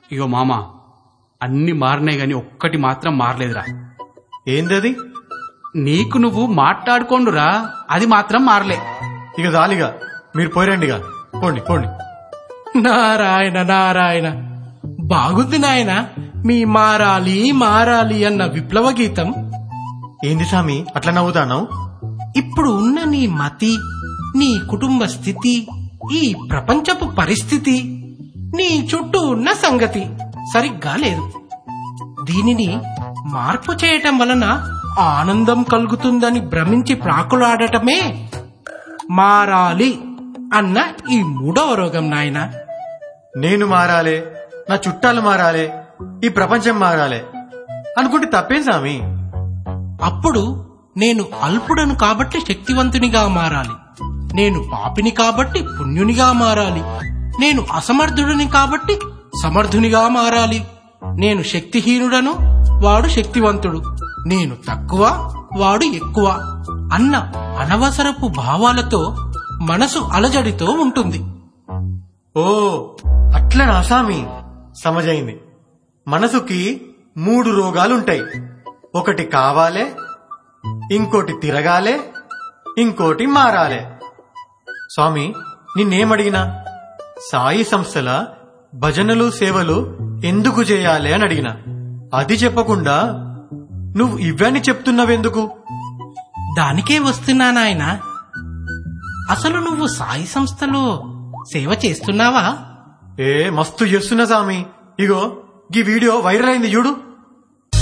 ఇగో మామ అన్ని మారినాయి గాని ఒక్కటి మాత్రం మారలేదురా ఏందది నీకు నువ్వు మాట్లాడుకోండురా అది మాత్రం మారలే ఇక జాలిగా మీరు పోయిరండిగా పోండి పోండి నారాయణ నారాయణ బాగుంది నాయన మీ మారాలి మారాలి అన్న విప్లవ గీతం ఏంది సామి అట్లా నవ్వుతాను ఇప్పుడు ఉన్న నీ మతి నీ కుటుంబ స్థితి ఈ ప్రపంచపు పరిస్థితి నీ చుట్టూ ఉన్న సంగతి సరిగ్గా లేదు దీనిని మార్పు చేయటం వలన ఆనందం కలుగుతుందని భ్రమించి ప్రాకులాడటమే మారాలి అన్న ఈ మూడవ రోగం నాయనా నేను మారాలే నా చుట్టాలు మారాలే ఈ ప్రపంచం మారాలే అనుకుంటే తప్పేం సామి అప్పుడు నేను అల్పుడను కాబట్టి శక్తివంతునిగా మారాలి నేను పాపిని కాబట్టి పుణ్యునిగా మారాలి నేను అసమర్థుడిని కాబట్టి సమర్థునిగా మారాలి నేను శక్తిహీనుడను వాడు శక్తివంతుడు నేను తక్కువ వాడు ఎక్కువ అన్న అనవసరపు భావాలతో మనసు అలజడితో ఉంటుంది ఓ అట్లా నా సామి సమజైంది మనసుకి మూడు రోగాలుంటాయి ఒకటి కావాలే ఇంకోటి తిరగాలే ఇంకోటి మారాలే స్వామి నిన్నేమడిగినా సాయి సంస్థల భజనలు సేవలు ఎందుకు చేయాలి అని అడిగినా అది చెప్పకుండా నువ్వు ఇవన్నీ చెప్తున్నావెందుకు దానికే వస్తున్నా నాయన అసలు నువ్వు సాయి సంస్థలో సేవ చేస్తున్నావా ఏ మస్తు చేస్తున్నా సామి ఇగో ఈ వీడియో వైరల్ అయింది చూడు